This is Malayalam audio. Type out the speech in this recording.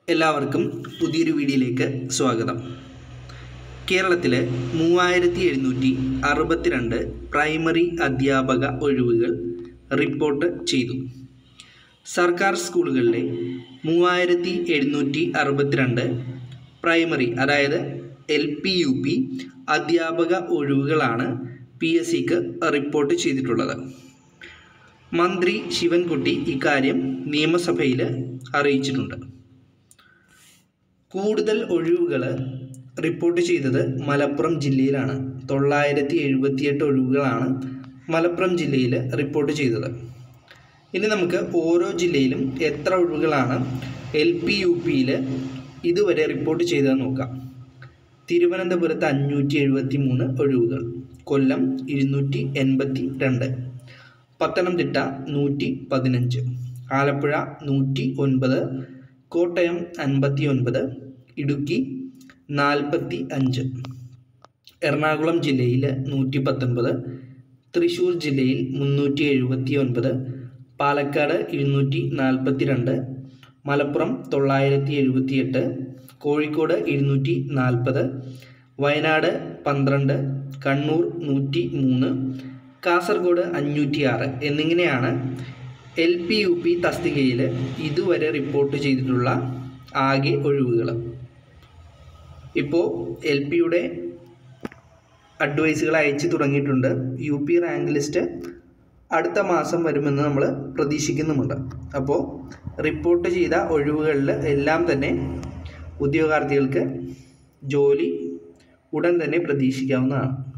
എല്ലാവർക്കും പുതിയൊരു വീഡിയോയിലേക്ക് സ്വാഗതം കേരളത്തിലെ മൂവായിരത്തി എഴുന്നൂറ്റി അറുപത്തിരണ്ട് പ്രൈമറി അധ്യാപക ഒഴിവുകൾ റിപ്പോർട്ട് ചെയ്തു സർക്കാർ സ്കൂളുകളിലെ മൂവായിരത്തി എഴുന്നൂറ്റി അറുപത്തിരണ്ട് പ്രൈമറി അതായത് എൽ പി യു പി അധ്യാപക ഒഴിവുകളാണ് പി എസ് സിക്ക് റിപ്പോർട്ട് ചെയ്തിട്ടുള്ളത് മന്ത്രി ശിവൻകുട്ടി ഇക്കാര്യം നിയമസഭയിൽ അറിയിച്ചിട്ടുണ്ട് കൂടുതൽ ഒഴിവുകൾ റിപ്പോർട്ട് ചെയ്തത് മലപ്പുറം ജില്ലയിലാണ് തൊള്ളായിരത്തി എഴുപത്തിയെട്ട് ഒഴിവുകളാണ് മലപ്പുറം ജില്ലയിൽ റിപ്പോർട്ട് ചെയ്തത് ഇനി നമുക്ക് ഓരോ ജില്ലയിലും എത്ര ഒഴിവുകളാണ് എൽ പി യു പിയിൽ ഇതുവരെ റിപ്പോർട്ട് ചെയ്തതെന്ന് നോക്കാം തിരുവനന്തപുരത്ത് അഞ്ഞൂറ്റി എഴുപത്തി മൂന്ന് ഒഴിവുകൾ കൊല്ലം ഇരുന്നൂറ്റി എൺപത്തി രണ്ട് പത്തനംതിട്ട നൂറ്റി പതിനഞ്ച് ആലപ്പുഴ നൂറ്റി ഒൻപത് കോട്ടയം അൻപത്തി ഒൻപത് ഇടുക്കി നാൽപ്പത്തി അഞ്ച് എറണാകുളം ജില്ലയിൽ നൂറ്റി പത്തൊൻപത് തൃശ്ശൂർ ജില്ലയിൽ മുന്നൂറ്റി എഴുപത്തി ഒൻപത് പാലക്കാട് ഇരുന്നൂറ്റി നാൽപ്പത്തി രണ്ട് മലപ്പുറം തൊള്ളായിരത്തി എഴുപത്തി എട്ട് കോഴിക്കോട് ഇരുന്നൂറ്റി നാൽപ്പത് വയനാട് പന്ത്രണ്ട് കണ്ണൂർ നൂറ്റി മൂന്ന് കാസർഗോഡ് അഞ്ഞൂറ്റി ആറ് എന്നിങ്ങനെയാണ് എൽ പി യു പി തസ്തികയിൽ ഇതുവരെ റിപ്പോർട്ട് ചെയ്തിട്ടുള്ള ആകെ ഒഴിവുകൾ ഇപ്പോൾ എൽ പിയുടെ അഡ്വൈസുകൾ അയച്ചു തുടങ്ങിയിട്ടുണ്ട് യു പി റാങ്ക് ലിസ്റ്റ് അടുത്ത മാസം വരുമെന്ന് നമ്മൾ പ്രതീക്ഷിക്കുന്നുമുണ്ട് അപ്പോൾ റിപ്പോർട്ട് ചെയ്ത ഒഴിവുകളിൽ എല്ലാം തന്നെ ഉദ്യോഗാർത്ഥികൾക്ക് ജോലി ഉടൻ തന്നെ പ്രതീക്ഷിക്കാവുന്നതാണ്